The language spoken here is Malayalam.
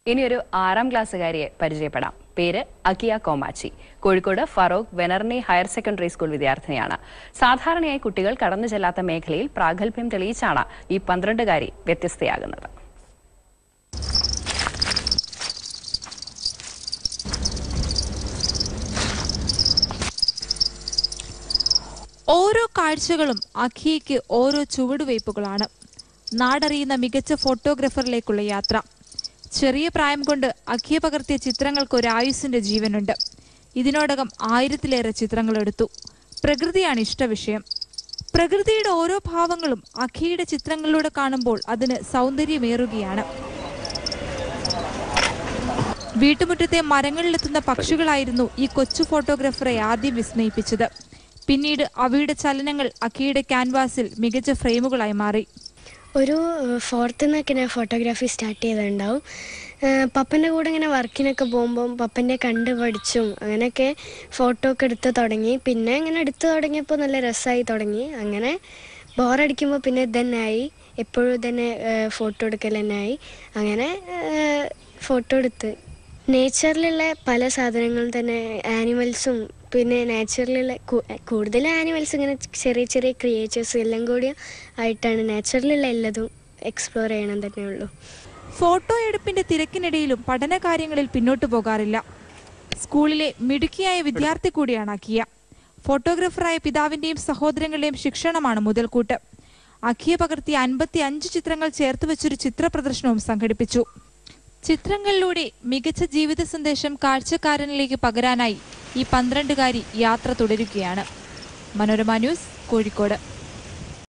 ഇനി ഒരു ആറാം ക്ലാസ്സുകാരിയെ പരിചയപ്പെടാം പേര് Akkiya Komachi Kozhikode Farook Venerni higher secondary school വിദ്യാർത്ഥിനിയാണ് സാധാരണയായി കുട്ടികൾ കടന്നു ചെല്ലാത്ത മേഖലയിൽ പ്രാഗൽഭ്യം തെളിയിച്ചാണ് ഈ പന്ത്രണ്ടുകാരി വ്യത്യസ്തയാകുന്നത് ഓരോ കാഴ്ചകളും അഖിയയ്ക്ക് ഓരോ ചുവടുവയ്പ്പുകളാണ് നാടറിയുന്ന മികച്ച ഫോട്ടോഗ്രാഫറിലേക്കുള്ള യാത്ര ചെറിയ പ്രായം കൊണ്ട് അഖിയ പകർത്തിയ ചിത്രങ്ങൾക്ക് ഒരു ആയുസിന്റെ ജീവനുണ്ട് ഇതിനോടകം ആയിരത്തിലേറെ ചിത്രങ്ങൾ എടുത്തു പ്രകൃതിയാണ് ഇഷ്ടവിഷയം പ്രകൃതിയുടെ ഓരോ ഭാവങ്ങളും അഖിയുടെ ചിത്രങ്ങളിലൂടെ കാണുമ്പോൾ അതിന് സൗന്ദര്യമേറുകയാണ് വീട്ടുമുറ്റത്തെ മരങ്ങളിലെത്തുന്ന പക്ഷികളായിരുന്നു ഈ കൊച്ചു ഫോട്ടോഗ്രാഫറെ ആദ്യം വിസ്മയിപ്പിച്ചത് പിന്നീട് അവയുടെ ചലനങ്ങൾ അക്കിയുടെ ക്യാൻവാസിൽ മികച്ച ഫ്രെയിമുകളായി മാറി ഒരു ഫോർത്ത് നിന്നൊക്കെ ഞാൻ ഫോട്ടോഗ്രാഫി സ്റ്റാർട്ട് ചെയ്തിട്ടുണ്ടാവും ഏഹ് പപ്പൻ്റെ കൂടെ ഇങ്ങനെ വർക്കിനൊക്കെ പോകുമ്പം പപ്പൻ്റെ കണ്ട് പഠിച്ചും അങ്ങനെയൊക്കെ ഫോട്ടോ ഒക്കെ എടുത്ത് തുടങ്ങി പിന്നെ ഇങ്ങനെ എടുത്തു തുടങ്ങിയപ്പോൾ നല്ല രസമായി തുടങ്ങി അങ്ങനെ ബോറടിക്കുമ്പോൾ പിന്നെ ഇതന്നെ ആയി എപ്പോഴും തന്നെ ഫോട്ടോ എടുക്കൽ തന്നെ ആയി അങ്ങനെ ഫോട്ടോ എടുത്ത് നേച്ചറിലുള്ള പല സാധനങ്ങളും തന്നെ ആനിമൽസും പിന്നെ നാച്ചുറലിലുള്ള കൂടുതൽ ആനിമൽസ് ഇങ്ങനെ ചെറിയ ചെറിയ ക്രിയേച്ചേഴ്സും എല്ലാം കൂടി ആയിട്ടാണ് നാച്ചുറലിലുള്ള എല്ലാതും എക്സ്പ്ലോർ ചെയ്യണം തന്നെ ഉള്ളൂ ഫോട്ടോ എടുപ്പിന്റെ തിരക്കിനിടയിലും പഠന കാര്യങ്ങളിൽ പിന്നോട്ടു പോകാറില്ല സ്കൂളിലെ മിടുക്കിയായ വിദ്യാർത്ഥി കൂടിയാണ് അക്കിയ ഫോട്ടോഗ്രാഫറായ പിതാവിന്റെയും സഹോദരങ്ങളുടെയും ശിക്ഷണമാണ് മുതൽക്കൂട്ട് അഖിയ പകർത്തിയ അൻപത്തി അഞ്ച് ചിത്രങ്ങൾ ചേർത്ത് വെച്ചൊരു ചിത്ര പ്രദർശനവും സംഘടിപ്പിച്ചു ചിത്രങ്ങളിലൂടെ മികച്ച ജീവിത സന്ദേശം കാഴ്ചക്കാരനിലേക്ക് പകരാനായി ഈ പന്ത്രണ്ടുകാരി യാത്ര തുടരുകയാണ് മനോരമ ന്യൂസ് കോഴിക്കോട്